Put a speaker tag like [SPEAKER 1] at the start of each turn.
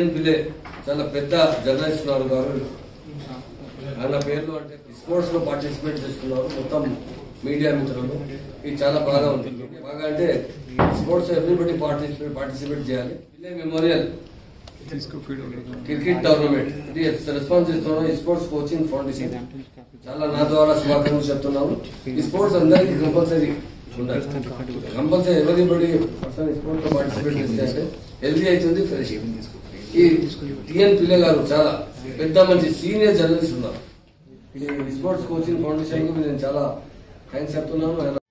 [SPEAKER 1] TN పిల్లే చాలా పెద్ద జర్నలిస్ట్ ఉన్నారు గారు ఆయన పేర్లు అంటే స్పోర్ట్స్ లో పార్టిసిపేట్ చేస్తున్నారు మొత్తం మీడియా మిత్రులు ఇది చాలా బాగా ఉంది బాగా అంటే స్పోర్ట్స్ ఎవ్రీబడి పార్టిసిపేట్ పార్టిసిపేట్ చేయాలి పిల్లే మెమోరియల్ క్రికెట్ టోర్నమెంట్ ఇది రెస్పాన్స్ ఇస్తున్నాం ఈ స్పోర్ట్స్ కోచింగ్ ఫౌండేషన్ చాలా నా ద్వారా శుభాకాంక్షలు చెప్తున్నాను ఈ స్పోర్ట్స్ అందరికీ కంపల్సరీ ఉండాలి కంపల్సరీ ఎవరిబడి పర్సన్ స్పోర్ట్స్ లో పార్టిసిపేట్ చేస్తే హెల్దీ అవుతుంది ఫ్రెష్ ఈ టిఎన్ పిల్లే గారు చాలా పెద్ద మంచి సీనియర్ జర్నలిస్ట్ ఉన్నారు ఈ స్పోర్ట్స్ కోచింగ్ ఫౌండేషన్ కు నేను చాలా థ్యాంక్స్ చెప్తున్నాను ఆయన